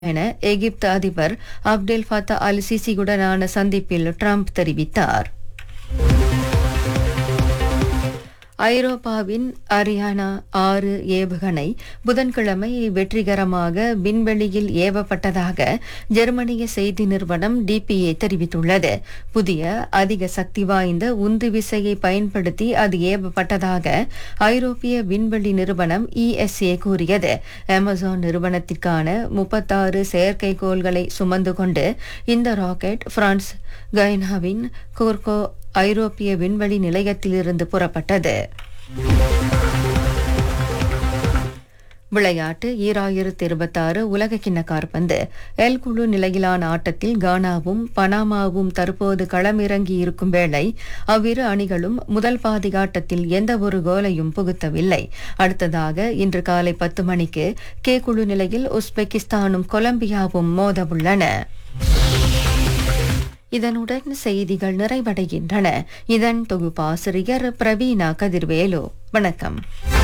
என எகிப்து அதிபர் அப்டெல் ஃபத்தா அல் சிசியுடனான சந்திப்பில் ட்ரம்ப் தெரிவித்தார் ஐரோப்பாவின் அரியானா ஆறு ஏவுகணை புதன்கிழமை வெற்றிகரமாக விண்வெளியில் ஏவப்பட்டதாக ஜெர்மனிய செய்தி நிறுவனம் டிபிஏ தெரிவித்துள்ளது புதிய அதிக சக்தி வாய்ந்த உந்து விசையை பயன்படுத்தி அது ஏவப்பட்டதாக ஐரோப்பிய விண்வெளி நிறுவனம் இஎஸ்ஏ கூறியது அமேசான் நிறுவனத்திற்கான முப்பத்தாறு செயற்கைக்கோள்களை சுமந்து கொண்டு இந்த ராக்கெட் பிரான்ஸ் கைனாவின் கோர்கோ ஐரோப்பிய விண்வெளி நிலையத்திலிருந்து புறப்பட்டது விளையாட்டு ஈராயிரத்து இருபத்தாறு உலகக்கிண்ண காற்பந்து எல் குழு நிலையிலான ஆட்டத்தில் கானாவும் பனாமாவும் தற்போது களமிறங்கி இருக்கும் வேளை அவ்விரு அணிகளும் முதல் பாதி ஆட்டத்தில் எந்த ஒரு கோலையும் புகுத்தவில்லை அடுத்ததாக இன்று காலை பத்து மணிக்கு கே குழு நிலையில் உஸ்பெகிஸ்தானும் கொலம்பியாவும் மோதவுள்ளன இதனுடன் செய்திகள் நிறைவடைகின்றன இதன் தொகுப்பாசிரியர் பிரவீனா கதிர்வேலு வணக்கம்